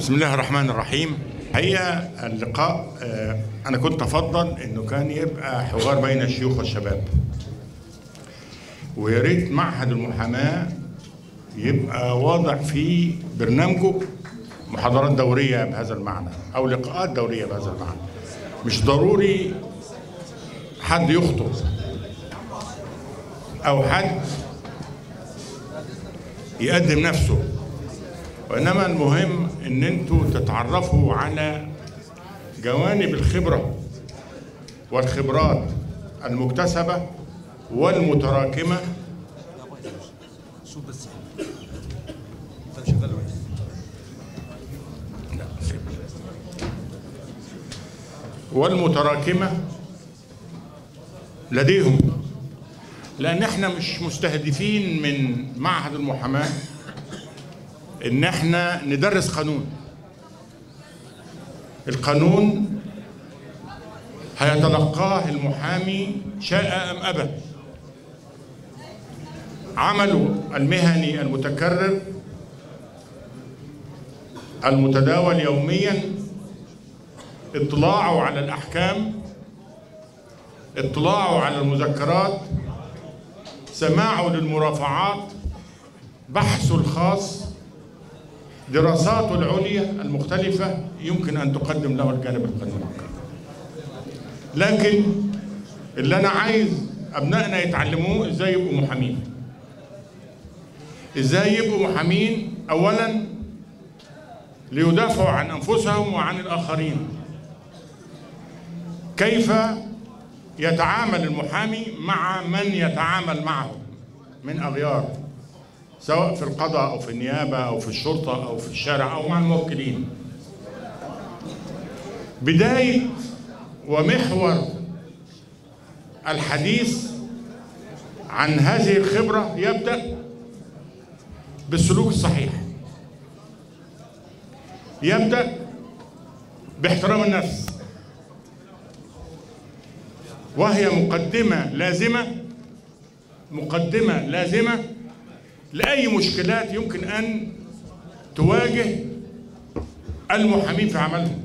بسم الله الرحمن الرحيم هي اللقاء آه، انا كنت افضل انه كان يبقى حوار بين الشيوخ والشباب ويا ريت معهد المحاماه يبقى واضع في برنامجه محاضرات دوريه بهذا المعنى او لقاءات دوريه بهذا المعنى مش ضروري حد يخطب او حد يقدم نفسه وانما المهم ان انتوا تتعرفوا على جوانب الخبره والخبرات المكتسبه والمتراكمه شوف بس انت شغال وين؟ والمتراكمه لديهم لان احنا مش مستهدفين من معهد المحاماه ان احنا ندرس قانون القانون هيتلقاه المحامي شاء ام ابى عمله المهني المتكرر المتداول يوميا اطلاعه على الاحكام اطلاعه على المذكرات سماعه للمرافعات بحثه الخاص دراساته العليا المختلفة يمكن أن تقدم له الجانب القانوني لكن اللي أنا عايز أبنائنا يتعلموه إزاي يبقوا محامين إزاي يبقوا محامين أولا ليدافعوا عن أنفسهم وعن الآخرين كيف يتعامل المحامي مع من يتعامل معه من أغيار سواء في القضاء أو في النيابة أو في الشرطة أو في الشارع أو مع الموكلين بداية ومحور الحديث عن هذه الخبرة يبدأ بالسلوك الصحيح يبدأ باحترام النفس وهي مقدمة لازمة مقدمة لازمة لأي مشكلات يمكن أن تواجه المحامين في عملهم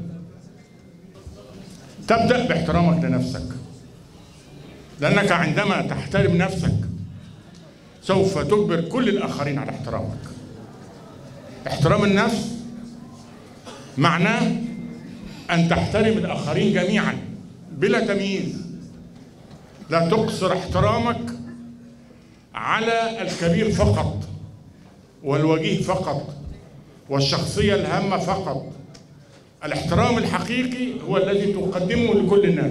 تبدأ باحترامك لنفسك لأنك عندما تحترم نفسك سوف تجبر كل الآخرين على احترامك احترام النفس معناه أن تحترم الآخرين جميعا بلا تمييز لا تقصر احترامك على الكبير فقط والوجيه فقط والشخصية الهامة فقط الاحترام الحقيقي هو الذي تقدمه لكل الناس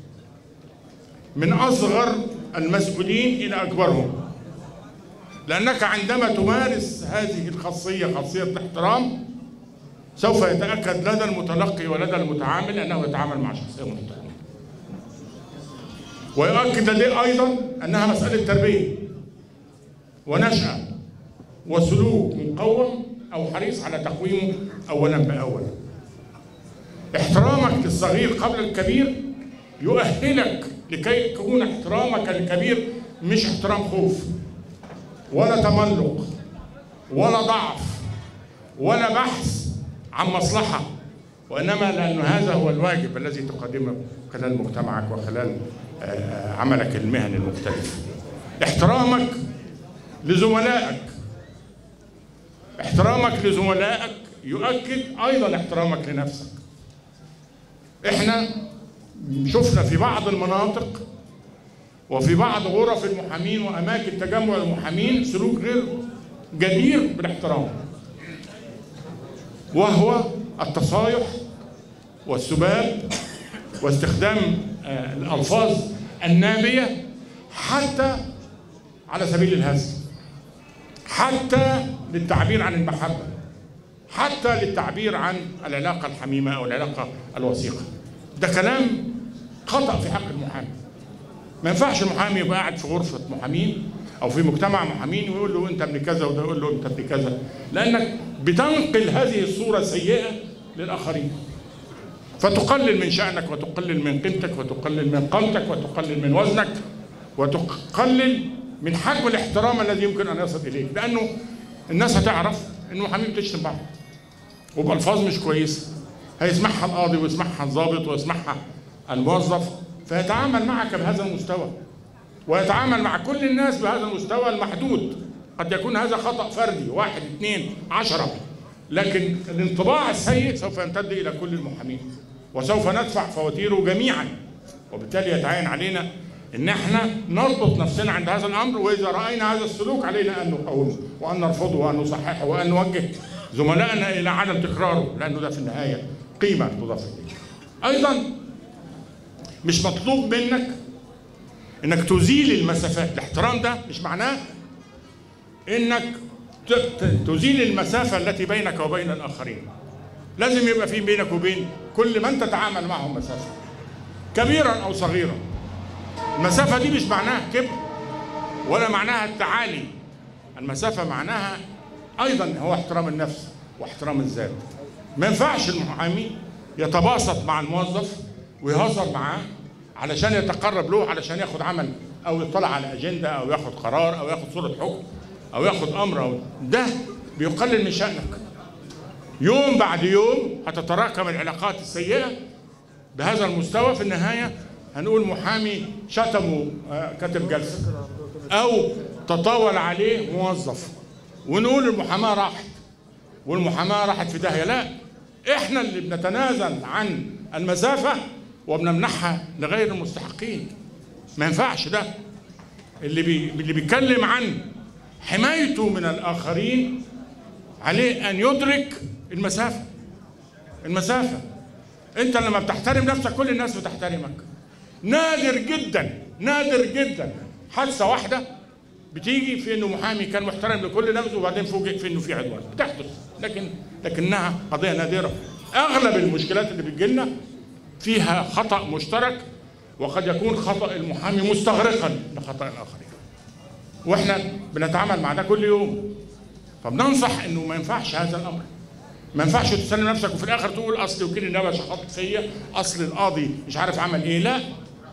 من أصغر المسؤولين إلى أكبرهم لأنك عندما تمارس هذه الخاصية خاصية الاحترام سوف يتأكد لدى المتلقي ولدى المتعامل أنه يتعامل مع شخصية محترمة ويؤكد لديه أيضا أنها مسألة تربية ونشأة وسلوك مقوم أو حريص على تقويمه أولا بأول احترامك للصغير قبل الكبير يؤهلك لكي يكون احترامك للكبير مش احترام خوف ولا تملق ولا ضعف ولا بحث عن مصلحة وإنما لأن هذا هو الواجب الذي تقدمه خلال مجتمعك وخلال عملك المهني المختلف احترامك لزملائك احترامك لزملائك يؤكد ايضا احترامك لنفسك احنا شفنا في بعض المناطق وفي بعض غرف المحامين واماكن تجمع المحامين سلوك غير جدير بالاحترام وهو التصايح والسباب واستخدام الالفاظ النابيه حتى على سبيل الهزل حتى للتعبير عن المحبة حتى للتعبير عن العلاقة الحميمة أو العلاقة الوثيقة ده كلام خطأ في حق المحامي ما ينفعش المحامي يبقى قاعد في غرفة محامين أو في مجتمع محامين ويقول له أنت ابن كذا وده يقول له أنت ابن كذا لأنك بتنقل هذه الصورة السيئة للآخرين فتقلل من شأنك وتقلل من قيمتك وتقلل من قامتك وتقلل من وزنك وتقلل من حجم الاحترام الذي يمكن ان يصل اليه لانه الناس هتعرف ان المحامين بتشتم بعض وبألفاظ مش كويسة هيسمعها القاضي ويسمعها الضابط ويسمعها الموظف فيتعامل معك بهذا المستوى ويتعامل مع كل الناس بهذا المستوى المحدود قد يكون هذا خطأ فردي واحد اثنين عشرة لكن الانطباع السيء سوف يمتد إلى كل المحامين وسوف ندفع فواتيره جميعا وبالتالي يتعين علينا ان احنا نربط نفسنا عند هذا الامر واذا راينا هذا السلوك علينا ان نقاومه وان نرفضه وان نصححه وان نوجه زملائنا الى عدم تكراره لانه ده في النهايه قيمه تضاف اليه. ايضا مش مطلوب منك انك تزيل المسافات، الاحترام ده مش معناه انك ت- ت- تزيل المسافه التي بينك وبين الاخرين. لازم يبقى في بينك وبين كل من تتعامل معهم مسافه. كبيرا او صغيرا. المسافه دي مش معناها كبر ولا معناها التعالي. المسافه معناها ايضا هو احترام النفس واحترام الذات. ما ينفعش المحامي يتباسط مع الموظف ويهزر معاه علشان يتقرب له علشان ياخد عمل او يطلع على اجنده او ياخد قرار او ياخد صوره حكم او ياخد امر او ده بيقلل من شانك. يوم بعد يوم هتتراكم العلاقات السيئه بهذا المستوى في النهايه هنقول محامي شتمه آه، كاتب جلسه او تطاول عليه موظف ونقول المحاماه راحت والمحاماه راحت في داهيه لا احنا اللي بنتنازل عن المسافه وبنمنحها لغير المستحقين ما ينفعش ده اللي بي اللي بيتكلم عن حمايته من الاخرين عليه ان يدرك المسافه المسافه انت لما بتحترم نفسك كل الناس بتحترمك نادر جدا نادر جدا حادثه واحده بتيجي في انه محامي كان محترم لكل نفسه وبعدين فوجئ في انه في عدوان بتحدث لكن لكنها قضيه نادره اغلب المشكلات اللي بتجيلنا فيها خطا مشترك وقد يكون خطا المحامي مستغرقا لخطا الاخرين واحنا بنتعامل مع ده كل يوم فبننصح انه ما ينفعش هذا الامر ما ينفعش تسلم نفسك وفي الاخر تقول اصل وكيل النيابه شخط فيا اصل القاضي مش عارف عمل ايه لا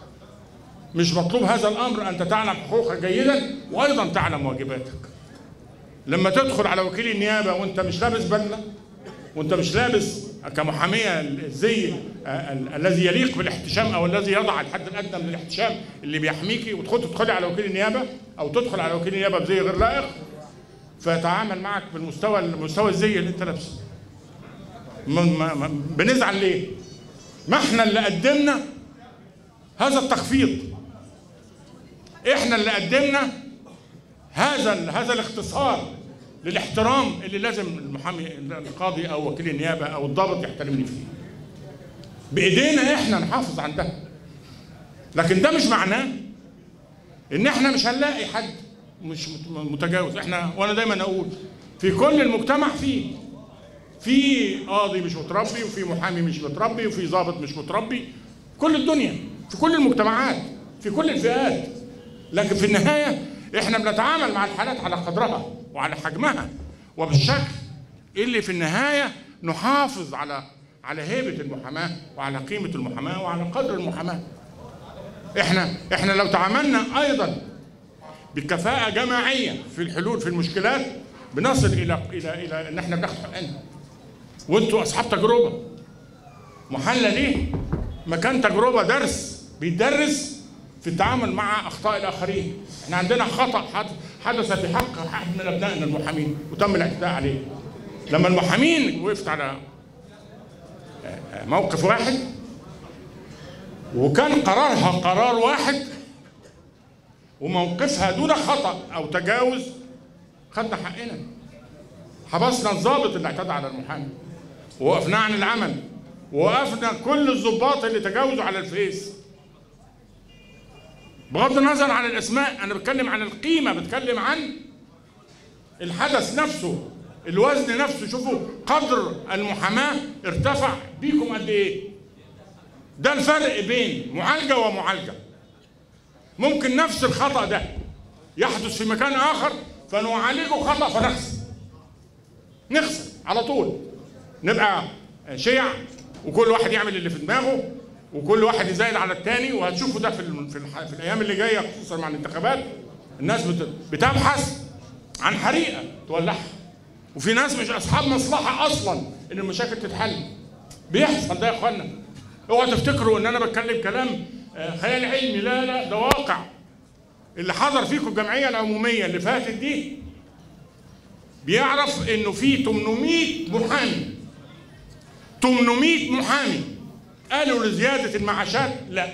مش مطلوب هذا الامر انت تعلم حقوقك جيدا وايضا تعلم واجباتك لما تدخل على وكيل النيابه وانت مش لابس بدله وانت مش لابس كمحاميه الزي ال- الذي يليق بالاحتشام او الذي يضع الحد الادنى من الاحتشام اللي بيحميكي وتدخل تدخلي على وكيل النيابه او تدخل على وكيل النيابه بزي غير لائق فيتعامل معك بالمستوى المستوى الزي اللي انت لابسه ما- ما- ما- بنزعل ليه؟ ما احنا اللي قدمنا هذا التخفيض احنا اللي قدمنا هذا ال- هذا الاختصار للاحترام اللي لازم المحامي القاضي او وكيل النيابه او الضابط يحترمني فيه. بايدينا احنا نحافظ على ده. لكن ده مش معناه ان احنا مش هنلاقي حد مش مت- متجاوز، احنا وانا دايما اقول في كل المجتمع فيه في قاضي مش متربي وفي محامي مش متربي وفي ضابط مش متربي كل الدنيا في كل المجتمعات في كل الفئات لكن في النهاية احنا بنتعامل مع الحالات على قدرها وعلى حجمها وبالشكل اللي في النهاية نحافظ على على هيبة المحاماة وعلى قيمة المحاماة وعلى قدر المحاماة احنا احنا لو تعاملنا ايضا بكفاءة جماعية في الحلول في المشكلات بنصل الى الى الى ان احنا بناخد حقنا وانتوا اصحاب تجربه محلى ليه مكان تجربه درس بيدرس في التعامل مع اخطاء الاخرين احنا عندنا خطا حد- حدث في حق احد من ابنائنا المحامين وتم الاعتداء عليه لما المحامين وقفت على آه، آه، موقف واحد وكان قرارها قرار واحد وموقفها دون خطا او تجاوز خدنا حقنا حبسنا الضابط اللي اعتدى على المحامي ووقفناه عن العمل ووقفنا كل الضباط اللي تجاوزوا على الفيس بغض النظر عن الاسماء انا بتكلم عن القيمه بتكلم عن الحدث نفسه الوزن نفسه شوفوا قدر المحاماه ارتفع بيكم قد ايه ده الفرق بين معالجه ومعالجه ممكن نفس الخطا ده يحدث في مكان اخر فنعالجه خطا فنخسر نخسر على طول نبقى شيع وكل واحد يعمل اللي في دماغه وكل واحد يزايد على التاني وهتشوفوا ده في ال- في, الح- في الايام اللي جايه خصوصا مع الانتخابات الناس بت- بتبحث عن حريقه تولعها وفي ناس مش اصحاب مصلحه اصلا ان المشاكل تتحل بيحصل ده يا اخوانا اوعوا تفتكروا ان انا بتكلم كلام آه، خيال علمي لا لا ده واقع اللي حضر فيكم الجمعيه العموميه اللي فاتت دي بيعرف انه في 800 محامي 800 محامي قالوا لزياده المعاشات لا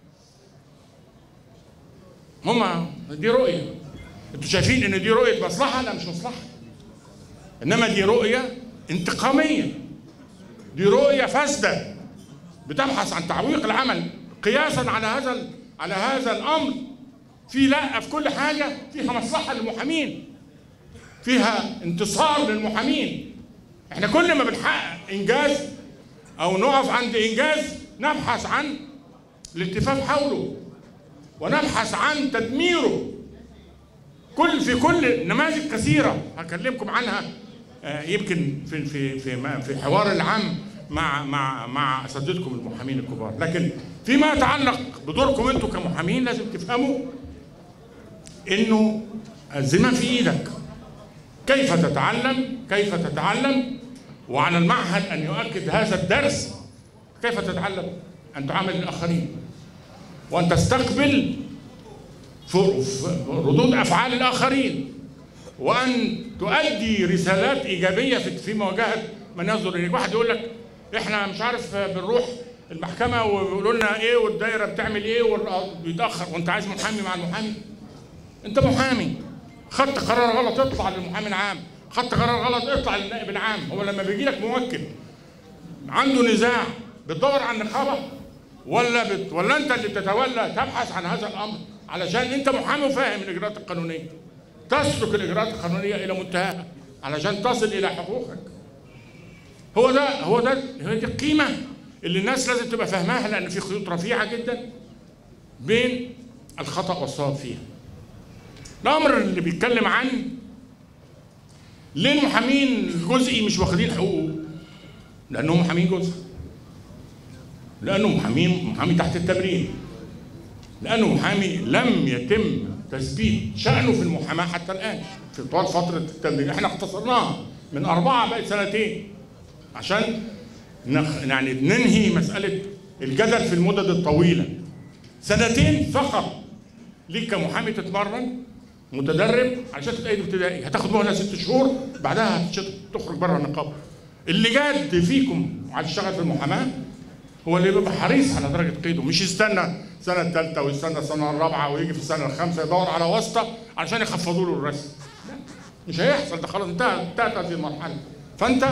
هما دي رؤيه انتوا شايفين ان دي رؤيه مصلحه لا مش مصلحه انما دي رؤيه انتقاميه دي رؤيه فاسده بتبحث عن تعويق العمل قياسا على هذا ال- على هذا الامر في لا في كل حاجه فيها مصلحه للمحامين فيها انتصار للمحامين احنا كل ما بنحقق انجاز او نقف عند انجاز نبحث عن الالتفاف حوله ونبحث عن تدميره كل في كل نماذج كثيره هكلمكم عنها آه، يمكن في في في ما- في حوار العام مع مع مع اساتذتكم المحامين الكبار لكن فيما يتعلق بدوركم انتم كمحامين لازم تفهموا انه الزمام في ايدك كيف تتعلم كيف تتعلم وعلى المعهد ان يؤكد هذا الدرس كيف تتعلم ان تعامل الاخرين وان تستقبل ف- ف- ردود افعال الاخرين وان تؤدي رسالات ايجابيه في في مواجهه من ينظر اليك واحد يقول لك احنا مش عارف بنروح المحكمه ويقولوا لنا ايه والدايره بتعمل ايه والق- بيتاخر وانت عايز محامي مع المحامي انت محامي خدت قرار غلط اطلع للمحامي العام خدت قرار غلط اطلع للنائب العام هو لما بيجي لك موكل عنده نزاع بتدور على النقابه ولا بت... ولا انت اللي بتتولى تبحث عن هذا الامر علشان انت محامي وفاهم الاجراءات القانونيه تسلك الاجراءات القانونيه الى منتهاها علشان تصل الى حقوقك هو ده هو ده هي دي القيمه اللي الناس لازم تبقى فاهماها لان في خيوط رفيعه جدا بين الخطا والصواب فيها الامر اللي بيتكلم عن ليه المحامين الجزئي مش واخدين حقوقه لانهم محامين جزء لانه محامي محامي تحت التمرين لانه محامي لم يتم تثبيت شانه في المحاماه حتى الان في طوال فتره التمرين احنا اختصرناها من اربعه بقت سنتين عشان نخ... يعني ننهي مساله الجدل في المدد الطويله سنتين فقط ليك كمحامي تتمرن متدرب عشان تتأيد ابتدائي هتاخد مهله ست شهور بعدها هتشط- تخرج بره النقابه اللي جاد فيكم وعايز يشتغل في المحاماه هو اللي بيبقى حريص على درجه قيده مش يستنى السنه الثالثه ويستنى السنه الرابعه ويجي في السنه الخامسه يدور على واسطه علشان يخفضوا له الرسم لا مش هيحصل ده خلاص انتهت انتهت هذه المرحله فانت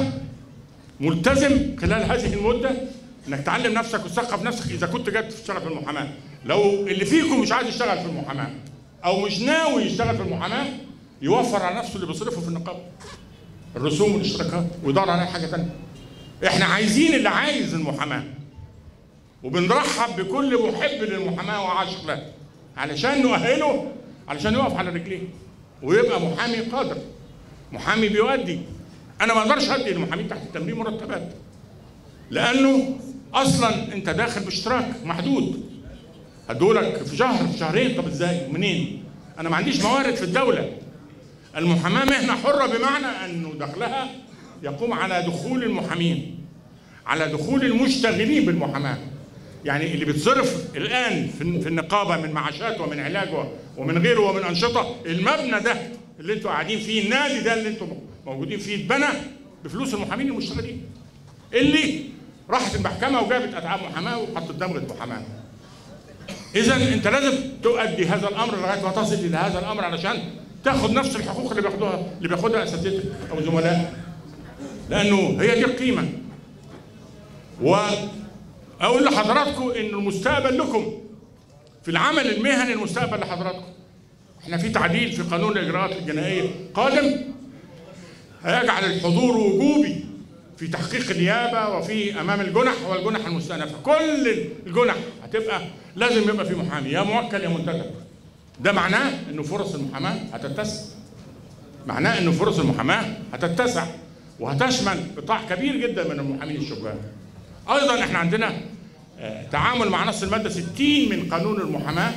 ملتزم خلال هذه المده انك تعلم نفسك وتثقف نفسك اذا كنت جاي تشتغل في المحاماه لو اللي فيكم مش عايز يشتغل في المحاماه او مش ناوي يشتغل في المحاماه يوفر على نفسه اللي بيصرفه في النقابه الرسوم والاشتراكات ويدور على أي حاجه ثانيه احنا عايزين اللي عايز المحاماه وبنرحب بكل محب للمحاماه وعاشق لها علشان نؤهله علشان يقف على رجليه ويبقى محامي قادر محامي بيؤدي انا ما اقدرش ادي للمحامين تحت التمرين مرتبات لانه اصلا انت داخل باشتراك محدود هدولك في شهر في شهرين طب ازاي منين انا ما عنديش موارد في الدوله المحاماه مهنه حره بمعنى انه دخلها يقوم على دخول المحامين على دخول المشتغلين بالمحاماه يعني اللي بيتصرف الان في في النقابه من معاشات ومن علاج و- ومن غيره ومن انشطه المبنى ده اللي انتوا قاعدين فيه النادي ده اللي انتوا موجودين فيه اتبنى بفلوس المحامين المشتغلين اللي راحت المحكمه وجابت اتعاب محاماه وحطت دمغه محاماه اذا انت لازم تؤدي هذا الامر لغايه ما تصل الى هذا الامر علشان تاخد نفس الحقوق اللي بياخدوها اللي بياخدها اساتذتك او زملائك لانه هي دي القيمه واقول لحضراتكم ان المستقبل لكم في العمل المهني المستقبل لحضراتكم احنا في تعديل في قانون الاجراءات الجنائيه قادم هيجعل الحضور وجوبي في تحقيق النيابه وفي امام الجنح والجنح المستأنفه كل الجنح هتبقى لازم يبقى في محامي يا موكل يا منتدب ده معناه انه فرص المحاماه هتتسع معناه ان فرص المحاماه هتتسع وهتشمل قطاع كبير جدا من المحامين الشبان ايضا احنا عندنا آه، تعامل مع نص الماده 60 من قانون المحاماه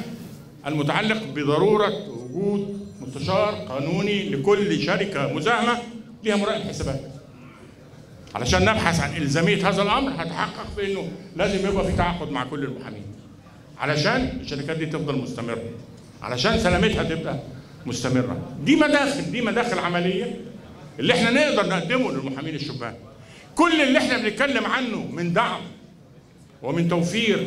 المتعلق بضروره وجود مستشار قانوني لكل شركه مساهمه ليها مراقب حسابات علشان نبحث عن الزاميه هذا الامر هتحقق بانه لازم يبقى في تعاقد مع كل المحامين علشان الشركات دي تفضل مستمره علشان سلامتها تبقى مستمره دي مداخل دي مداخل عمليه اللي احنا نقدر نقدمه للمحامين الشبان كل اللي احنا بنتكلم عنه من دعم ومن توفير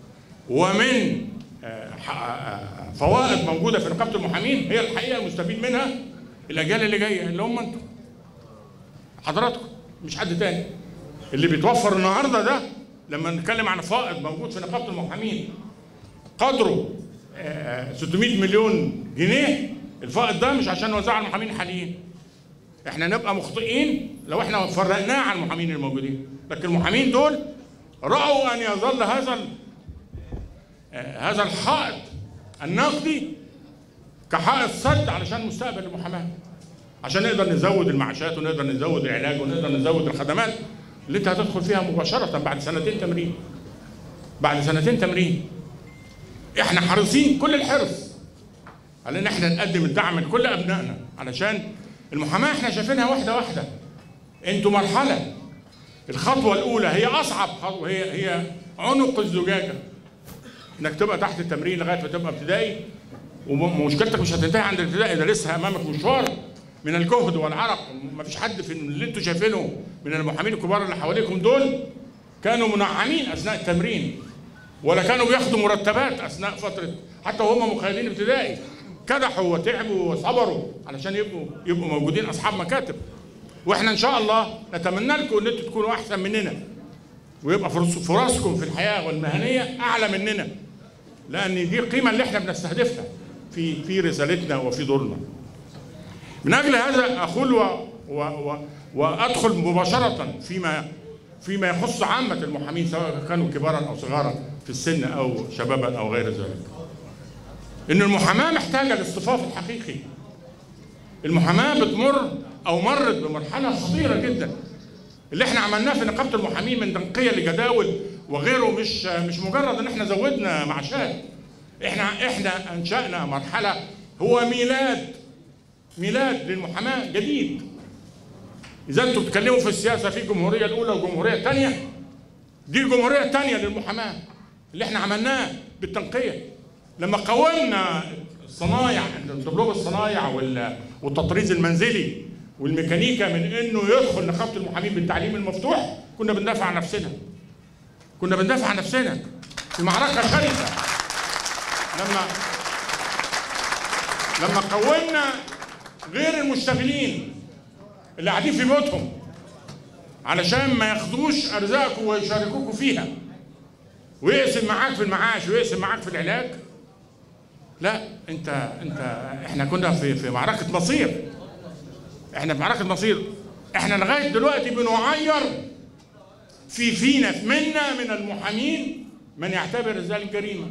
ومن آه، ح- آه، فوائد موجوده في نقابه المحامين هي الحقيقه المستفيد منها الاجيال اللي جايه اللي هم انتم حضراتكم مش حد تاني اللي بيتوفر النهارده ده لما نتكلم عن فائض موجود في نقابه المحامين قدره آه، 600 مليون جنيه الفائض ده مش عشان نوزعه على المحامين الحاليين احنا نبقى مخطئين لو احنا فرقناه عن المحامين الموجودين لكن المحامين دول رأوا ان يظل هذا ال- آه، هذا الحائط النقدي كحائط صد علشان مستقبل المحاماه عشان نقدر نزود المعاشات ونقدر نزود العلاج ونقدر نزود الخدمات اللي انت هتدخل فيها مباشره بعد سنتين تمرين بعد سنتين تمرين احنا حريصين كل الحرص على ان احنا نقدم الدعم لكل ابنائنا علشان المحاماه احنا شايفينها واحده واحده انتوا مرحله الخطوه الاولى هي اصعب خطوه هي هي عنق الزجاجه انك تبقى تحت التمرين لغايه ما تبقى ابتدائي ومشكلتك مش هتنتهي عند الابتدائي ده لسه امامك مشوار من الجهد والعرق ما فيش حد في اللي انتوا شايفينه من المحامين الكبار اللي حواليكم دول كانوا منعمين اثناء التمرين ولا كانوا بياخدوا مرتبات اثناء فتره حتى وهم مقيدين ابتدائي كدحوا وتعبوا وصبروا علشان يبقوا يبقوا موجودين اصحاب مكاتب واحنا ان شاء الله نتمنى لكم ان انتوا تكونوا احسن مننا ويبقى فرص- فرصكم في الحياه والمهنيه اعلى مننا لان دي القيمه اللي احنا بنستهدفها في في رسالتنا وفي دورنا من اجل هذا اقول و و و وادخل مباشره فيما فيما يخص عامه المحامين سواء كانوا كبارا او صغارا في السن او شبابا او غير ذلك. ان المحاماه محتاجه الاصطفاف الحقيقي. المحاماه بتمر او مرت بمرحله خطيره جدا. اللي احنا عملناه في نقابه المحامين من تنقيه لجداول وغيره مش مش مجرد ان احنا زودنا معاشات. احنا احنا انشانا مرحله هو ميلاد ميلاد للمحاماه جديد. اذا انتم بتتكلموا في السياسه في الجمهوريه الاولى والجمهوريه الثانيه دي الجمهوريه الثانيه للمحاماه اللي احنا عملناه بالتنقيه لما قومنا الصنايع دبلوم الصنايع وال- والتطريز المنزلي والميكانيكا من انه يدخل نقابه المحامين بالتعليم المفتوح كنا بندافع عن نفسنا كنا بندافع عن نفسنا في معركه شرسه لما لما قومنا غير المشتغلين اللي قاعدين في بيوتهم علشان ما ياخدوش ارزاقكم ويشاركوكوا فيها ويقسم معاك في المعاش ويقسم معاك في العلاج لا انت انت احنا كنا في في معركه مصير احنا في معركه مصير احنا لغايه دلوقتي بنعير في فينا منا من المحامين من يعتبر ذلك جريمه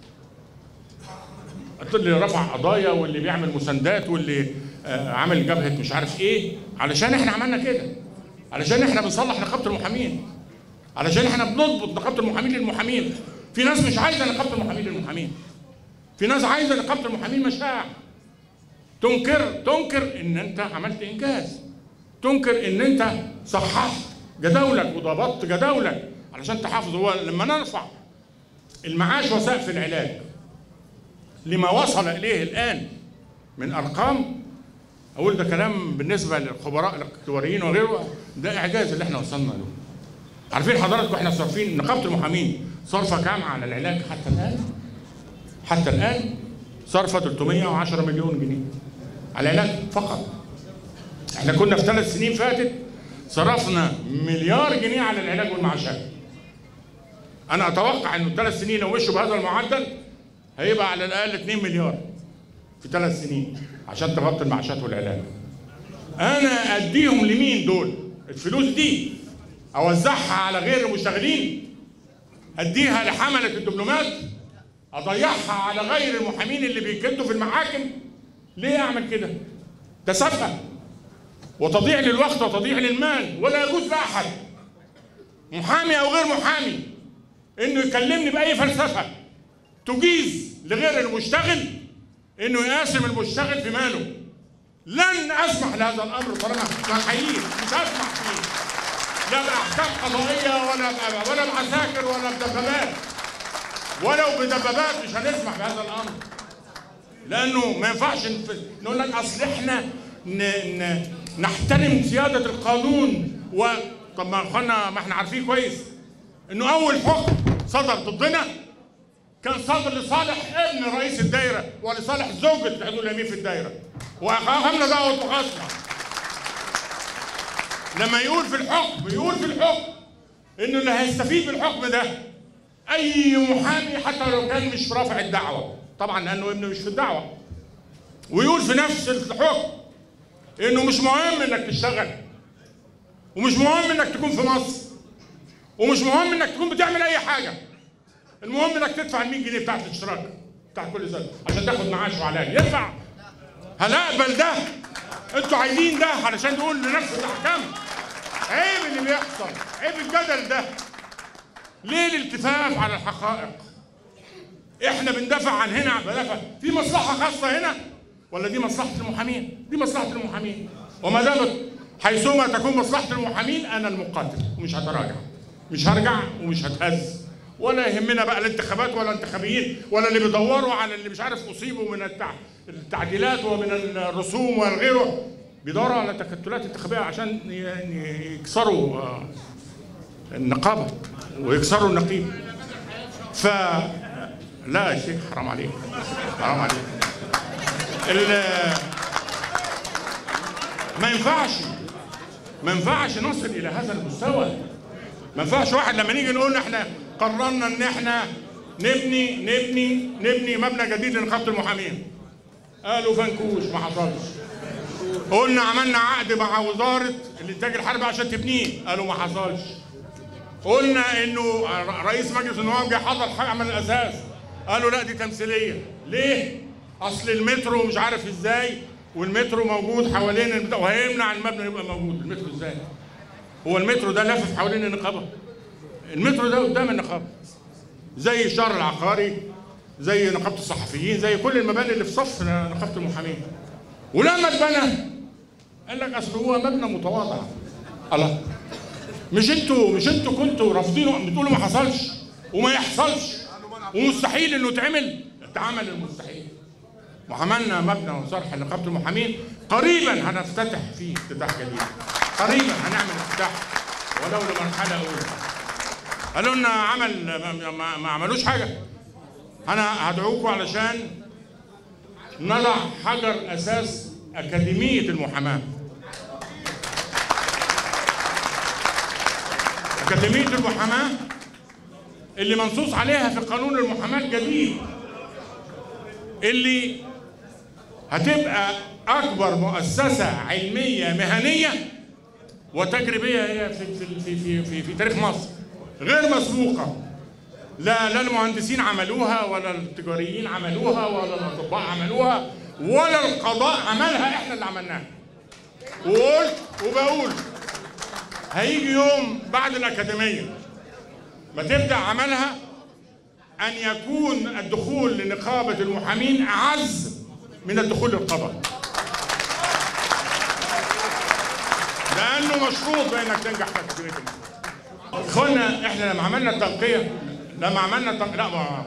اللي رفع قضايا واللي بيعمل مساندات واللي آه، عامل جبهه مش عارف ايه علشان احنا عملنا كده علشان احنا بنصلح نقابه المحامين علشان احنا بنضبط نقابه المحامين للمحامين في ناس مش عايزه نقابه المحامين للمحامين في ناس عايزه نقابه المحامين مشاع تنكر تنكر ان انت عملت انجاز تنكر ان انت صححت جداولك وضبطت جداولك علشان تحافظ هو لما نرفع المعاش وسقف العلاج لما وصل اليه الان من ارقام اقول ده كلام بالنسبه للخبراء الاقتداريين وغيره ده اعجاز اللي احنا وصلنا له عارفين حضراتكم احنا صارفين نقابه المحامين صارفه كام على العلاج حتى الان حتى الان صارفه 310 مليون جنيه على العلاج فقط احنا كنا في ثلاث سنين فاتت صرفنا مليار جنيه على العلاج والمعاشات انا اتوقع انه الثلاث سنين لو مشوا بهذا المعدل هيبقى على الاقل 2 مليار في ثلاث سنين عشان تغطي المعاشات والعلاج انا اديهم لمين دول الفلوس دي اوزعها على غير المشتغلين اديها لحمله الدبلومات اضيعها على غير المحامين اللي بيكدوا في المحاكم ليه اعمل كده ده سفه وتضييع للوقت وتضييع للمال ولا يجوز لاحد محامي او غير محامي انه يكلمني باي فلسفه تجيز لغير المشتغل انه يقاسم المشتغل في ماله لن اسمح لهذا الامر طالما محيين مش هسمح فيه لا باحكام قضائيه ولا ب- ولا بعساكر ولا بدبابات ولو بدبابات مش هنسمح بهذا الامر لانه ما ينفعش نف- نقول لك اصل احنا ن... ن... نحترم سياده القانون و طب ما اخوانا ما احنا عارفين كويس انه اول حكم صدر ضدنا كان صادر لصالح ابن رئيس الدايره ولصالح زوجة العضو اليمين في الدايره واخذنا دعوه مخاصمه لما يقول في الحكم يقول في الحكم انه اللي هيستفيد بالحكم ده اي محامي حتى لو كان مش رافع الدعوه طبعا لانه ابنه مش في الدعوه ويقول في نفس الحكم انه مش مهم انك تشتغل ومش مهم انك تكون في مصر ومش مهم انك تكون بتعمل اي حاجه المهم انك تدفع ال 100 جنيه بتاعت الاشتراك بتاع كل سنه عشان تاخد معاش وعلاج يدفع هنقبل ده انتوا عايزين ده علشان نقول لنفس الاحكام عيب اللي بيحصل عيب الجدل ده ليه الالتفاف على الحقائق احنا بندافع عن هنا بدافع في مصلحه خاصه هنا ولا دي مصلحه المحامين دي مصلحه المحامين وما دامت حيثما تكون مصلحه المحامين انا المقاتل ومش هتراجع مش هرجع ومش هتهز ولا يهمنا بقى الانتخابات ولا انتخابيين ولا اللي بيدوروا على اللي مش عارف اصيبوا من التع- التعديلات ومن الرسوم وغيره بيدوروا على تكتلات انتخابيه عشان ي- ي- يكسروا آه، النقابه ويكسروا النقيب ف لا يا شيخ حرام عليك حرام عليك ال- ما ينفعش ما ينفعش نصل الى هذا المستوى ما ينفعش واحد لما نيجي نقول احنا قررنا ان احنا نبني نبني نبني مبنى جديد لنقابه المحامين قالوا فنكوش ما حصلش قلنا عملنا عقد مع وزاره الانتاج الحربي عشان تبنيه قالوا ما حصلش قلنا انه رئيس مجلس النواب جه حضر عمل الاساس قالوا لا دي تمثيليه ليه اصل المترو مش عارف ازاي والمترو موجود حوالين البتاع وهيمنع المبنى يبقى موجود المترو ازاي هو المترو ده لافف حوالين النقابه المترو ده قدام النقابه زي الشهر العقاري زي نقابه الصحفيين زي كل المباني اللي في صف نقابه المحامين ولما اتبنى قال لك اصل هو مبنى متواضع الله مش انتوا مش انتوا كنتوا رافضينه بتقولوا ما حصلش وما يحصلش ومستحيل انه يتعمل اتعمل المستحيل وعملنا مبنى وصرح لنقابه المحامين قريبا هنفتتح فيه افتتاح جديد قريبا هنعمل افتتاح ولو لمرحله اولى قالوا لنا عمل ما, ما, ما عملوش حاجه انا هدعوكم علشان نضع حجر اساس اكاديميه المحاماه أكاديمية المحاماة اللي منصوص عليها في قانون المحاماة الجديد اللي هتبقى أكبر مؤسسة علمية مهنية وتجريبية هي في في في في, في, في تاريخ مصر غير مسبوقة لا لا المهندسين عملوها ولا التجاريين عملوها ولا الأطباء عملوها ولا القضاء عملها احنا اللي عملناها وقلت وبقول هيجي يوم بعد الأكاديمية ما تبدأ عملها أن يكون الدخول لنقابة المحامين أعز من الدخول للقضاء لأنه مشروط بأنك تنجح في أكاديمية المحامين إخوانا إحنا لما عملنا التنقية لما عملنا التنقية لا ما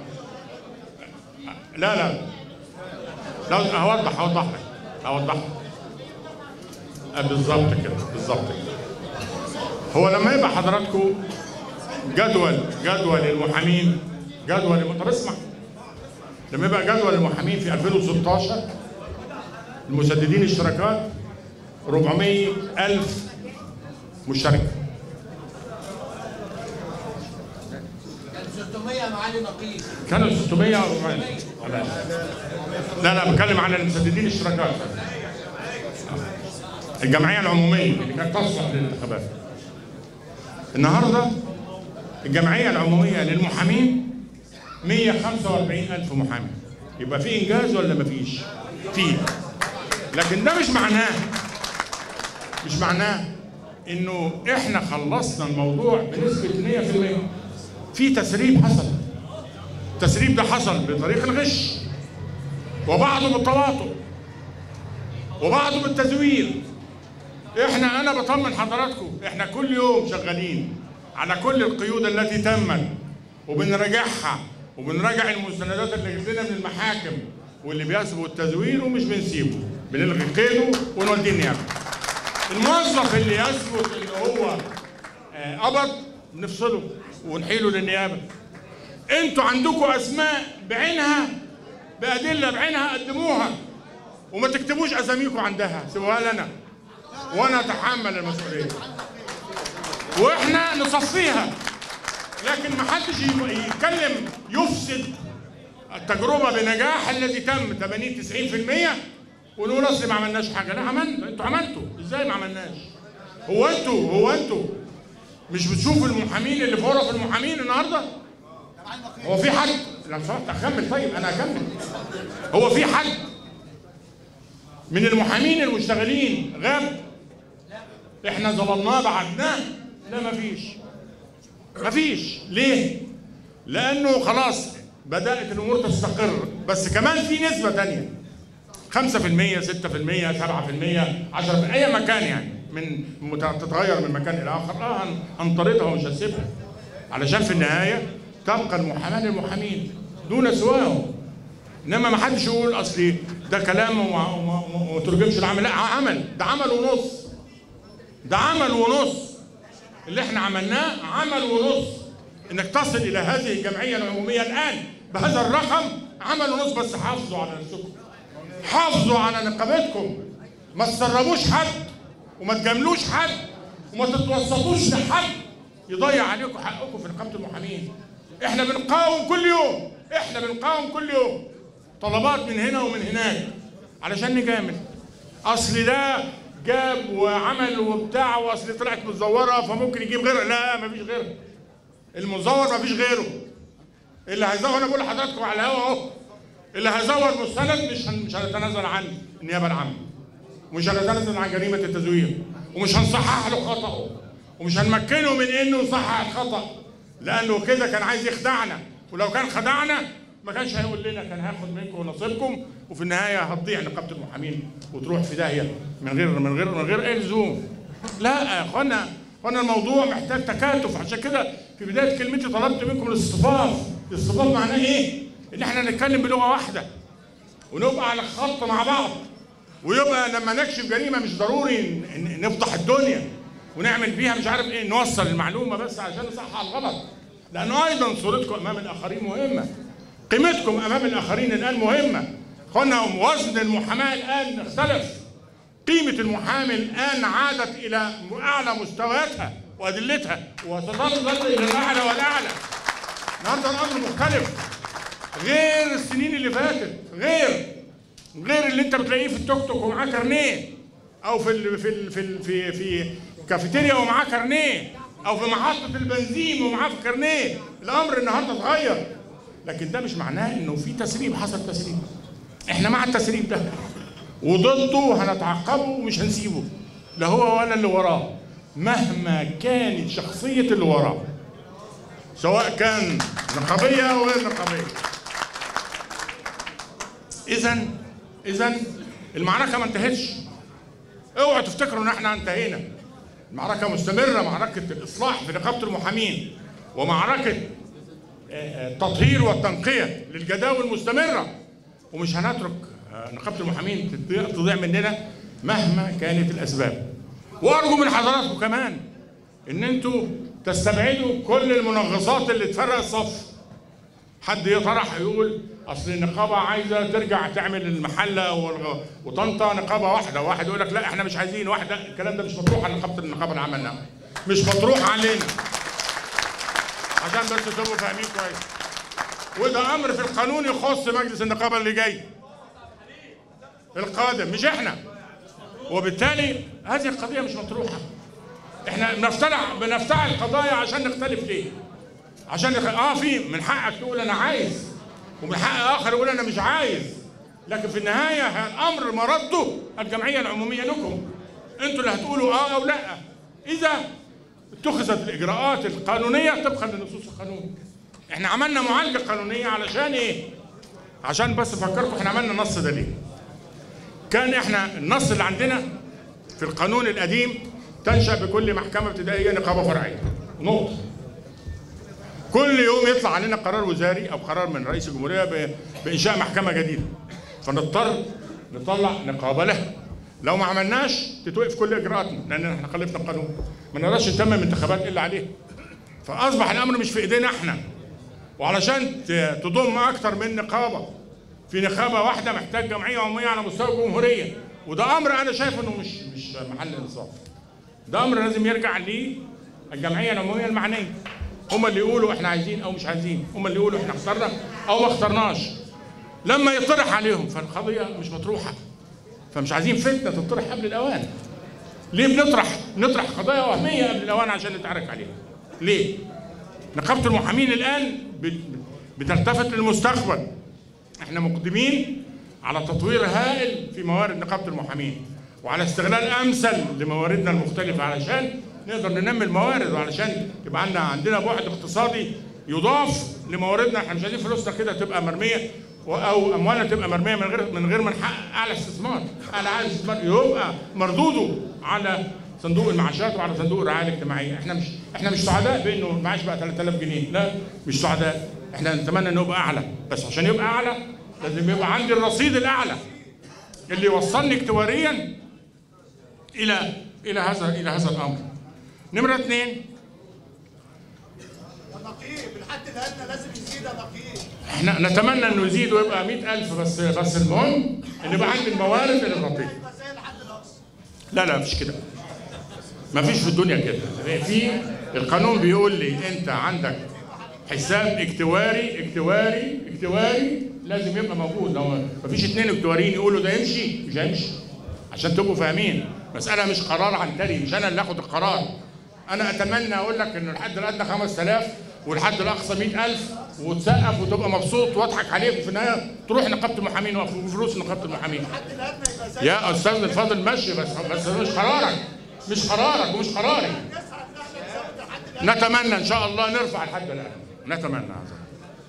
لا لا لا هوضح هوضح لك هوضح لك بالظبط كده بالظبط كده هو لما يبقى حضراتكم جدول جدول المحامين جدول الم- طب اسمع لما يبقى جدول المحامين في 2016 المسددين اشتراكات 400 ألف مشترك 600 معالي نقيب كانوا 600 400 لا لا بتكلم على المسددين اشتراكات الجمعيه العموميه اللي كانت تصلح للانتخابات النهارده الجمعيه العموميه للمحامين 145 الف محامي يبقى في انجاز ولا مفيش في لكن ده مش معناه مش معناه انه احنا خلصنا الموضوع بنسبه 100% في تسريب حصل التسريب ده حصل بطريق الغش وبعضه بالتواطؤ وبعضه بالتزوير احنا انا بطمن حضراتكم احنا كل يوم شغالين على كل القيود التي تمت وبنراجعها وبنراجع المستندات اللي جت لنا من المحاكم واللي بيثبت تزويره مش بنسيبه بنلغي قيده ونوديه النيابه الموظف اللي يثبت ان هو آه، قبض نفصله ونحيله للنيابه انتوا عندكم اسماء بعينها بادله بعينها قدموها وما تكتبوش اساميكم عندها سيبوها لنا وانا اتحمل المسؤوليه واحنا نصفيها لكن ما حدش يم- يتكلم يفسد التجربه بنجاح الذي تم 80 90% ونقول اصل ما عملناش حاجه لا عملنا انتوا عملتوا ازاي ما عملناش هو انتوا هو انتوا مش بتشوفوا المحامين اللي في غرف المحامين النهارده هو في حد لو سمحت اكمل طيب انا اكمل هو في حد من المحامين المشتغلين غاب احنا ظلمناه بعدناه لا مفيش مفيش ليه لانه خلاص بدات الامور تستقر بس كمان في نسبه تانية 5% 6% 7% 10% اي مكان يعني من مت- تتغير من مكان الى اخر اه هن- هنطردها ومش هنسيبها علشان في النهايه تبقى المحاماه للمحامين دون سواهم انما ما حدش يقول اصل ده كلام وما وما- وما ترجمش العمل لا عمل ده عمل ونص ده عمل ونص اللي احنا عملناه عمل ونص انك تصل الى هذه الجمعيه العموميه الان بهذا الرقم عمل ونص بس حافظوا على نفسكم حافظوا على نقابتكم ما تسربوش حد وما تجاملوش حد وما تتوسطوش لحد يضيع عليكم حقكم في نقابه المحامين احنا بنقاوم كل يوم احنا بنقاوم كل يوم طلبات من هنا ومن هناك علشان نجامل اصل ده جاب وعمل وبتاع واصل طلعت مزوره فممكن يجيب غيرها لا مفيش غيرها المزور مفيش غيره اللي هيزور انا بقول لحضراتكم على الهوا اهو اللي هيزور مستند مش هن- مش هنتنازل عن النيابه العامه ومش هنتنازل عن جريمه التزوير ومش هنصحح له خطأه ومش هنمكنه من انه يصحح الخطأ لانه كده كان عايز يخدعنا ولو كان خدعنا ما كانش هيقول لنا كان هاخد منكم نصيبكم وفي النهايه هتضيع نقابه المحامين وتروح في داهيه من غير من غير من غير اي لزوم لا يا اخوانا اخوانا الموضوع محتاج تكاتف عشان كده في بدايه كلمتي طلبت منكم الاصطفاف الاصطفاف معناه ايه؟ ان احنا نتكلم بلغه واحده ونبقى على خط مع بعض ويبقى لما نكشف جريمه مش ضروري ن- ن- نفضح الدنيا ونعمل فيها مش عارف ايه نوصل المعلومه بس عشان نصحح الغلط لانه ايضا صورتكم امام الاخرين مهمه قيمتكم امام الاخرين الان مهمه اخوانا وزن المحاماه الان اختلف قيمه المحامي الان عادت الى اعلى مستوياتها وادلتها وستظل الى الاعلى والاعلى النهارده الامر مختلف غير السنين اللي فاتت غير غير اللي انت بتلاقيه في التوك توك ومعاه كارنيه او في ال في ال في ال في في كافيتيريا ومعاه كارنيه او في محطه البنزين ومعاه في كارنيه الامر النهارده اتغير لكن ده مش معناه انه في تسريب حصل تسريب احنا مع التسريب ده وضده هنتعقبه ومش هنسيبه لا هو ولا اللي وراه مهما كانت شخصيه اللي وراه سواء كان نقابيه او غير نقابيه اذا اذا المعركه ما انتهتش اوعوا تفتكروا ان احنا انتهينا المعركه مستمره معركه الاصلاح في نقابه المحامين ومعركه آه، آه، التطهير والتنقيه للجداول المستمره ومش هنترك آه، نقابه المحامين تضيع تضيع مننا مهما كانت الاسباب وارجو من حضراتكم كمان ان انتوا تستبعدوا كل المنغصات اللي تفرق الصف حد يطرح يقول اصل النقابه عايزه ترجع تعمل المحله والغ- وطنطا نقابه واحده واحد يقول لك لا احنا مش عايزين واحده الكلام ده مش مطروح على نقابه النقابه اللي عملناها مش مطروح علينا عشان بس تبقوا فاهمين كويس وده امر في القانون يخص مجلس النقابه اللي جاي القادم مش احنا وبالتالي هذه القضيه مش مطروحه احنا بنفترع بنفتعل قضايا عشان نختلف ليه عشان يخ... اه في من حقك تقول انا عايز ومن حق اخر يقول انا مش عايز لكن في النهايه ه- الامر مرده الجمعيه العموميه لكم انتوا اللي هتقولوا اه او لا اذا اتخذت الاجراءات القانونيه طبقا لنصوص القانون احنا عملنا معالجه قانونيه علشان ايه عشان بس افكركم احنا عملنا نص ده ليه كان احنا النص اللي عندنا في القانون القديم تنشا بكل محكمه ابتدائيه نقابه فرعيه نقطه كل يوم يطلع علينا قرار وزاري او قرار من رئيس الجمهوريه ب- بانشاء محكمه جديده فنضطر نطلع نقابه لها لو ما عملناش تتوقف كل اجراءاتنا لان احنا خالفنا القانون ما نقدرش نتمم انتخابات الا عليه فاصبح الامر مش في ايدينا احنا وعلشان ت- تضم اكتر من نقابه في نقابه واحده محتاج جمعيه عموميه على مستوى الجمهوريه وده امر انا شايف انه مش مش محل انصاف ده امر لازم يرجع للجمعيه العموميه المعنيه هم اللي يقولوا احنا عايزين او مش عايزين هم اللي يقولوا احنا اخترنا او ما اخترناش لما يطرح عليهم فالقضيه مش مطروحه فمش عايزين فتنه تطرح قبل الاوان ليه بنطرح نطرح قضايا وهميه قبل الاوان عشان نتعارك عليها ليه نقابه المحامين الان بت- بتلتفت للمستقبل احنا مقدمين على تطوير هائل في موارد نقابه المحامين وعلى استغلال امثل لمواردنا المختلفه علشان نقدر ننمي الموارد وعلشان يبقى عندنا عندنا بعد اقتصادي يضاف لمواردنا احنا مش عايزين فلوسنا كده تبقى مرميه و- او اموالنا تبقى مرميه من غير من غير ما نحقق اعلى استثمار اعلى اعلى استثمار يبقى مردوده على صندوق المعاشات وعلى صندوق الرعايه الاجتماعيه احنا مش احنا مش سعداء بانه المعاش بقى 3000 جنيه لا مش سعداء احنا نتمنى انه يبقى اعلى بس عشان يبقى اعلى لازم يبقى عندي الرصيد الاعلى اللي يوصلني اكتواريا الى الى هذا الى هذا الامر نمره اثنين يا نقيب الحد الادنى لازم يزيد يا نقيب احنا نتمنى انه يزيد ويبقى 100000 بس بس المهم ان يبقى عندي الموارد اللي تغطيه يبقى زي الحد الاقصى لا لا مفيش كده مفيش في الدنيا كده في القانون بيقول لي انت عندك حساب اكتواري اكتواري اكتواري لازم يبقى موجود لو مفيش اتنين اكتواريين يقولوا ده يمشي مش هيمشي عشان تبقوا فاهمين مسألة مش قرار عنتري مش انا اللي اخد القرار انا اتمنى اقول لك ان الحد الادنى 5000 والحد الاقصى 100000 وتسقف وتبقى مبسوط واضحك عليك وفي النهايه تروح نقابه المحامين وفلوس نقابه المحامين الحد الادنى يبقى زي يا استاذ الفاضل ماشي بس بس مش قرارك مش قرارك ومش قراري نسعى ان احنا نزود الحد الادنى نتمنى ان شاء الله نرفع الحد الادنى نتمنى هذا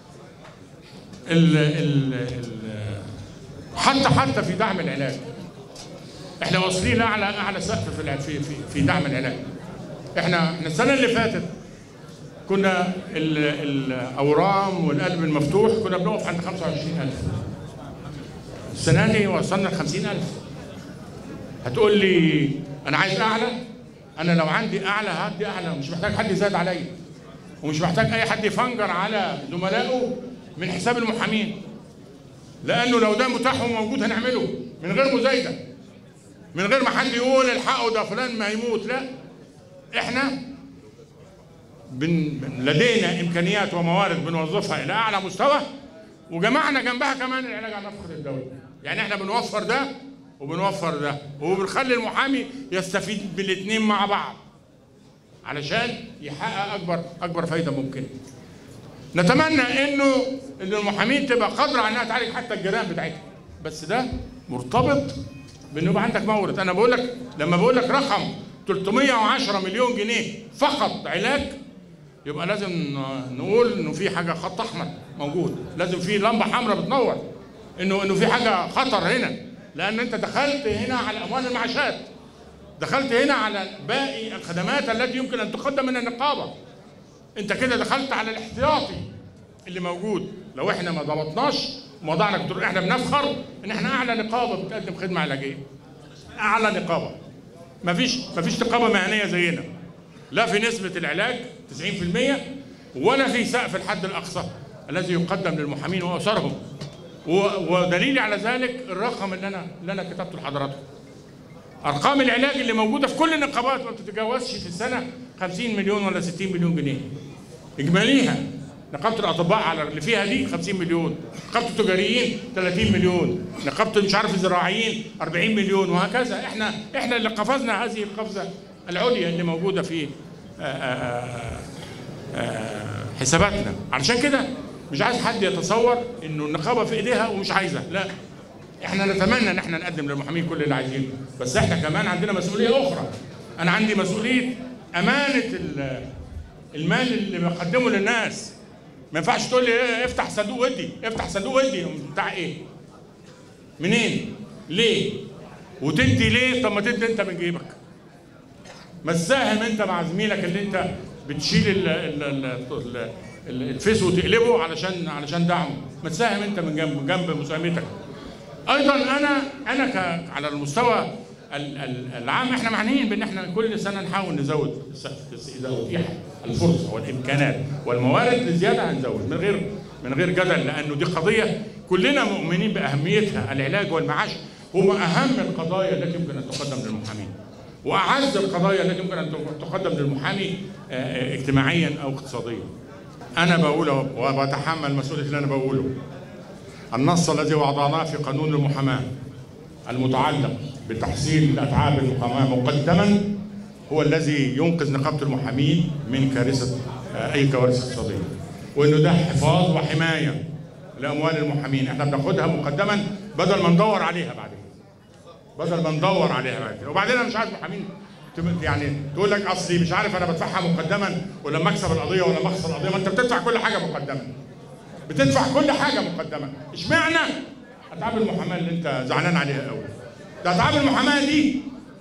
ال ال ال حتى حتى في دعم العلاج احنا واصلين لاعلى اعلى سقف في الع- في في, في دعم العلاج احنا احنا السنه اللي فاتت كنا ال- الاورام والقلب المفتوح كنا بنقف عند 25000 السنه دي وصلنا ل 50000 هتقول لي انا عايز اعلى انا لو عندي اعلى هدي اعلى مش محتاج حد يزاد عليا ومش محتاج اي حد يفنجر على زملائه من حساب المحامين لانه لو ده متاح وموجود هنعمله من غير مزايده من غير ما حد يقول الحقوا ده فلان ما يموت لا احنا بن لدينا امكانيات وموارد بنوظفها الى اعلى مستوى وجمعنا جنبها كمان العلاج على نفقه الدوله يعني احنا بنوفر ده وبنوفر ده وبنخلي المحامي يستفيد بالاثنين مع بعض علشان يحقق اكبر اكبر فايده ممكنه نتمنى انه ان المحامين تبقى قادره على انها تعالج حتى الجيران بتاعتها بس ده مرتبط بانه يبقى عندك مورد انا بقول لك لما بقول لك رقم 310 مليون جنيه فقط علاج يبقى لازم نقول انه في حاجه خط احمر موجود لازم في لمبه حمراء بتنور انه انه في حاجه خطر هنا لان انت دخلت هنا على اموال المعاشات دخلت هنا على باقي الخدمات التي يمكن ان تقدم من النقابه انت كده دخلت على الاحتياطي اللي موجود لو احنا ما ضبطناش ووضعنا كتر احنا بنفخر ان احنا اعلى نقابه بتقدم خدمه علاجيه اعلى نقابه مفيش مفيش نقابه مهنيه زينا لا في نسبه العلاج 90% ولا في سقف الحد الاقصى الذي يقدم للمحامين واسرهم و- ودليلي على ذلك الرقم اللي انا اللي انا كتبته لحضراتكم ارقام العلاج اللي موجوده في كل النقابات ما بتتجاوزش في السنه 50 مليون ولا 60 مليون جنيه اجماليها نقابه الاطباء على اللي فيها دي 50 مليون نقابه التجاريين 30 مليون نقابه مش عارف الزراعيين 40 مليون وهكذا احنا احنا اللي قفزنا هذه القفزه العليا اللي موجوده في آآ آآ آآ حساباتنا علشان كده مش عايز حد يتصور انه النقابه في ايديها ومش عايزه لا احنا نتمنى ان احنا نقدم للمحامين كل اللي عايزينه بس احنا كمان عندنا مسؤوليه اخرى انا عندي مسؤوليه امانه ال- المال اللي بقدمه للناس ما ينفعش تقول لي ايه افتح صندوق ودي افتح صندوق ودي بتاع ايه منين ليه وتدي ليه طب ما تدي انت من جيبك ما تساهم انت مع زميلك اللي انت بتشيل ال ال ال ال ال الفيس وتقلبه علشان علشان دعمه ما تساهم انت من جنب جنب مساهمتك ايضا انا انا ك على المستوى ال- ال- العام احنا معنيين بان احنا كل سنه نحاول نزود السقف بس اذا اتيح الفرصه والامكانات والموارد لزياده هنزود من غير من غير جدل لانه دي قضيه كلنا مؤمنين باهميتها العلاج والمعاش هو اهم القضايا التي يمكن ان تقدم للمحامين واعز القضايا التي يمكن ان تقدم للمحامي آه، آه، اجتماعيا او اقتصاديا انا بقوله وبتحمل مسؤوليه اللي انا بقوله النص الذي وضعناه في قانون المحاماه المتعلق بتحصيل الاتعاب المحاماه مقدما هو الذي ينقذ نقابه المحامين من كارثه آه، اي كوارث اقتصاديه وانه ده حفاظ وحمايه لاموال المحامين احنا بناخدها مقدما بدل ما ندور عليها بعدين بدل ما ندور عليها بعد كده وبعدين انا مش عايز محامين تم- يعني تقول لك اصلي مش عارف انا بدفعها مقدما ولما اكسب القضيه ولا ما اخسر القضيه ما انت بتدفع كل حاجه مقدما بتدفع كل حاجه مقدما اشمعنى اتعاب المحاماه اللي انت زعلان عليها قوي ده اتعاب المحاماه دي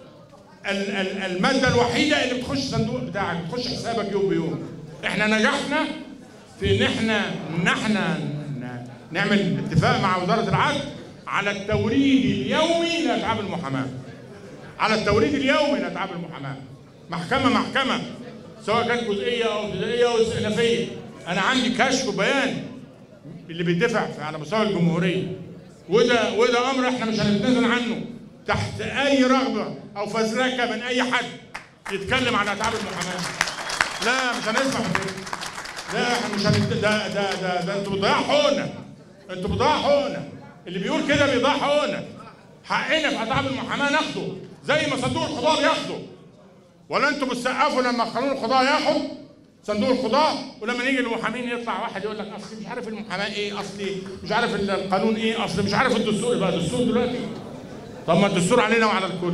ال- ال- الماده الوحيده اللي بتخش الصندوق بتاعك بتخش حسابك يوم بيوم احنا نجحنا في ان احنا ان احنا ن- نعمل اتفاق مع وزاره العدل على التوريد اليومي لاتعاب المحاماه على التوريد اليومي لاتعاب المحاماه محكمه محكمه سواء كانت جزئيه او ابتدائيه او استئنافيه انا عندي كشف وبيان اللي بيدفع في- على مستوى الجمهوريه وده وده امر احنا مش هنتنازل عنه تحت اي رغبه او فزلكه من اي حد يتكلم عن اتعاب المحاماه لا مش هنسمح بكده لا احنا مش هنت... ده ده ده, ده انتوا بتضيعوا حقوقنا انتوا بتضيعوا حقوقنا اللي بيقول كده بيضيع حقوقنا حقنا في اتعاب المحاماه ناخده زي ما صندوق القضاء بياخده ولا انتوا بتسقفوا لما قانون القضاء ياخد صندوق القضاء ولما نيجي للمحامين يطلع واحد يقول لك اصلي مش عارف المحاماه ايه اصلي مش عارف القانون ايه اصلي مش عارف الدستور بقى دستور دلوقتي طب ما الدستور علينا وعلى الكل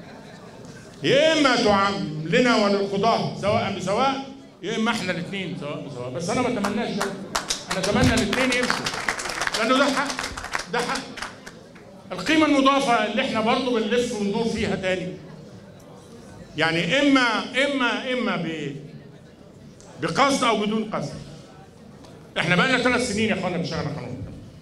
يا اما تعاملنا وللقضاة سواء بسواء يا اما احنا الاثنين سواء بسواء بس انا ما اتمناش ده انا اتمنى الاثنين يمشوا لانه ده حق ده حق القيمة المضافة اللي احنا برضه بنلف وندور فيها تاني يعني اما اما اما ب بقصد او بدون قصد احنا بقى لنا ثلاث سنين يا اخوانا بنشتغل على قانون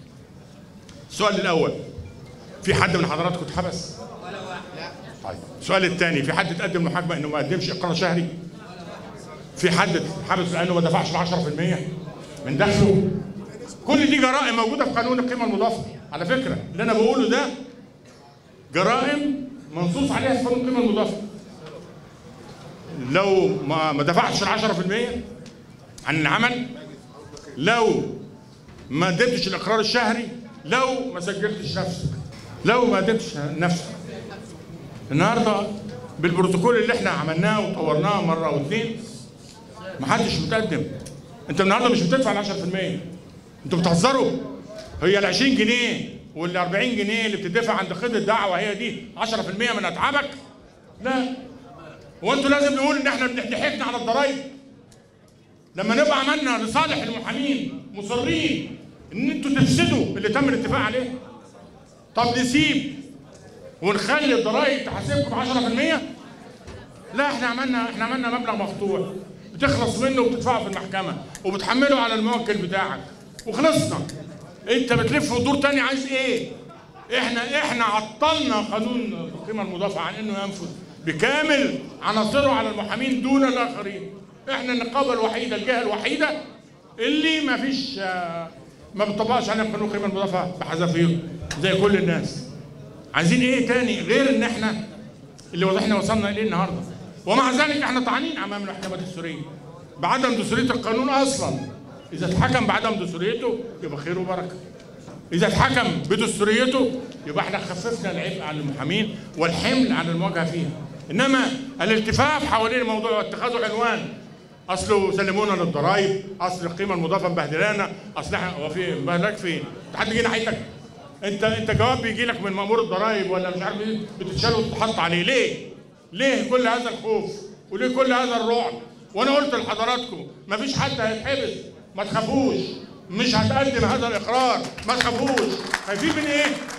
السؤال الاول في حد من حضراتكم اتحبس؟ طيب السؤال الثاني في حد اتقدم محاكمه انه ما قدمش اقرار شهري؟ في حد اتحبس لانه ما دفعش ال 10% من دخله؟ كل دي جرائم موجوده في قانون القيمه المضافه على فكره اللي انا بقوله ده جرائم منصوص عليها في قانون القيمه المضافه لو ما ما دفعتش ال 10% عن العمل لو ما قدمتش الاقرار الشهري لو ما سجلتش نفسك لو ما قدمتش نفسك النهارده بالبروتوكول اللي احنا عملناه وطورناه مره واثنين ما حدش متقدم انت النهارده مش بتدفع ال 10% انتوا بتهزروا هي ال 20 جنيه وال 40 جنيه اللي بتدفع عند قيد الدعوه هي دي 10% من اتعابك لا هو انتوا لازم نقول ان احنا بنضحكنا على الضرايب لما نبقى عملنا لصالح المحامين مصرين ان انتوا تفسدوا اللي تم الاتفاق عليه طب نسيب ونخلي الضرايب تحاسبكم 10% لا احنا عملنا احنا عملنا مبلغ مقطوع بتخلص منه وبتدفعه في المحكمه وبتحمله على الموكل بتاعك وخلصنا انت بتلف ودور تاني عايز ايه احنا احنا عطلنا قانون القيمه المضافه عن انه ينفذ بكامل عناصره على المحامين دون الاخرين احنا النقابه الوحيده الجهه الوحيده اللي ما فيش آه، ما بتطبقش عليها قانون القيمه المضافه بحذافيره زي كل الناس عايزين ايه تاني غير ان احنا اللي واضح احنا وصلنا اليه النهارده ومع ذلك احنا طعنين امام المحكمه الدستوريه بعدم دستوريه القانون اصلا اذا اتحكم بعدم دستوريته يبقى خير وبركه اذا اتحكم بدستوريته يبقى احنا خففنا العبء عن المحامين والحمل عن المواجهه فيها انما الالتفاف حوالين الموضوع واتخاذه عنوان اصله سلمونا للضرايب اصل القيمه المضافه مبهدلانا اصل احنا هو في مبهدلك فين؟ حد جه ناحيتك انت انت جواب بيجي لك من مامور الضرايب ولا مش عارف ايه بتتشال وتتحط عليه ليه؟ ليه كل هذا الخوف؟ وليه كل هذا الرعب؟ وانا قلت لحضراتكم مفيش حد هيتحبس ما تخافوش مش هتقدم هذا الاقرار ما تخافوش خايفين من ايه؟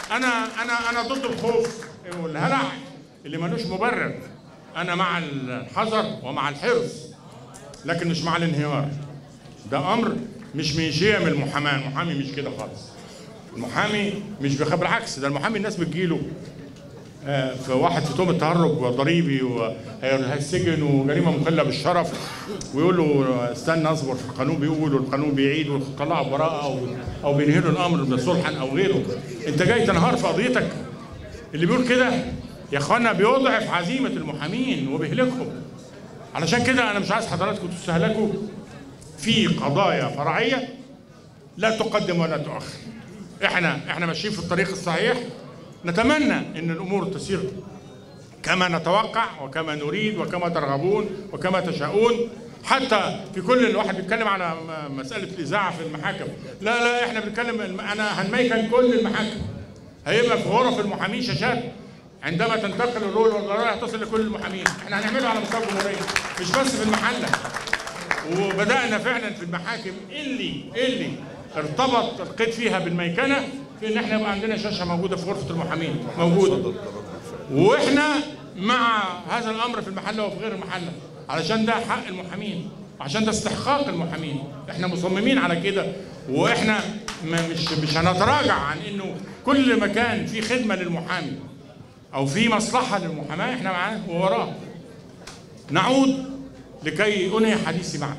انا انا انا ضد الخوف والهلع اللي ملوش مبرر انا مع الحذر ومع الحرص لكن مش مع الانهيار ده امر مش من شيم المحاماه المحامي مش كده خالص المحامي مش بيخاف بالعكس ده المحامي الناس بتجيله آه، في واحد في تهم التهرب وضريبي وهيسجن وجريمه مخله بالشرف ويقول له استنى اصبر في القانون بيقول والقانون بيعيد وطلعوا براءه او او بينهلوا الامر صلحا او غيره انت جاي تنهار في قضيتك اللي بيقول كده يا اخوانا بيضعف عزيمه المحامين وبيهلكهم علشان كده انا مش عايز حضراتكم تستهلكوا في قضايا فرعيه لا تقدم ولا تؤخر احنا احنا ماشيين في الطريق الصحيح نتمنى ان الامور تسير كما نتوقع وكما نريد وكما ترغبون وكما تشاءون حتى في كل الواحد بيتكلم على م- مساله الاذاعه في المحاكم لا لا احنا بنتكلم الم- انا هنميكن كل المحاكم هيبقى في غرف المحامين شاشات عندما تنتقل الرول والقرار تصل لكل المحامين احنا هنعمله على مستوى الجمهوريه مش بس في المحله وبدانا فعلا في المحاكم اللي اللي ارتبط القيد فيها بالميكنه في ان احنا يبقى عندنا شاشه موجوده في غرفه المحامين موجوده واحنا مع هذا الامر في المحله وفي غير المحله علشان ده حق المحامين عشان ده استحقاق المحامين احنا مصممين على كده واحنا ما- مش مش هنتراجع عن انه كل مكان فيه خدمه للمحامي او في مصلحه للمحاماه احنا معاه ووراه نعود لكي انهي حديثي معكم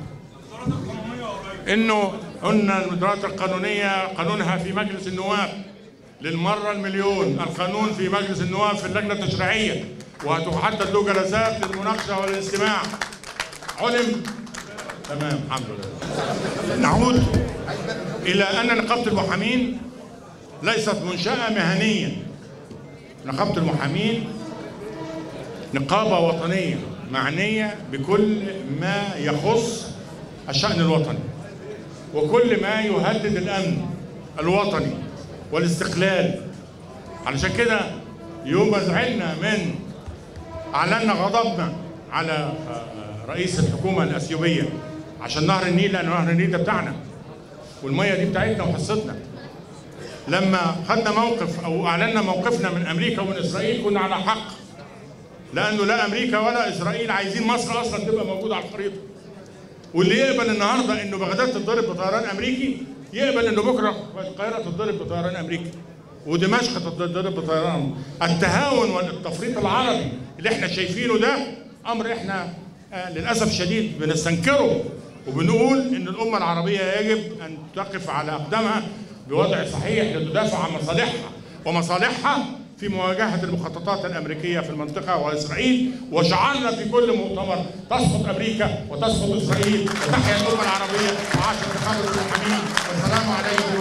انه قلنا المديريات القانونيه قانونها في مجلس النواب للمره المليون القانون في مجلس النواب في اللجنه التشريعيه وهتحدد له جلسات للمناقشه والاستماع علم تمام الحمد لله نعود الى ان نقابه المحامين ليست منشاه مهنيه نقابه المحامين نقابه وطنيه معنيه بكل ما يخص الشان الوطني وكل ما يهدد الامن الوطني والاستقلال علشان كده يوم ما زعلنا من اعلنا غضبنا على آه، رئيس الحكومه الاثيوبيه عشان نهر النيل لان نهر النيل ده بتاعنا والميه دي بتاعتنا وحصتنا لما خدنا موقف او اعلنا موقفنا من امريكا ومن اسرائيل كنا على حق لانه لا امريكا ولا اسرائيل عايزين مصر اصلا تبقى موجوده على الخريطه واللي يقبل النهارده انه بغداد تتضرب بطيران امريكي يقبل انه بكره القاهره تتضرب بطيران امريكي ودمشق تتضرب بطيران التهاون والتفريط العربي اللي احنا شايفينه ده امر احنا آه، للاسف الشديد بنستنكره وبنقول ان الامه العربيه يجب ان تقف على اقدامها بوضع صحيح لتدافع عن مصالحها ومصالحها في مواجهة المخططات الأمريكية في المنطقة وإسرائيل وشعارنا في كل مؤتمر تسقط أمريكا وتسقط إسرائيل وتحيا الأمة العربية وعاش نقابة المحامين والسلام عليكم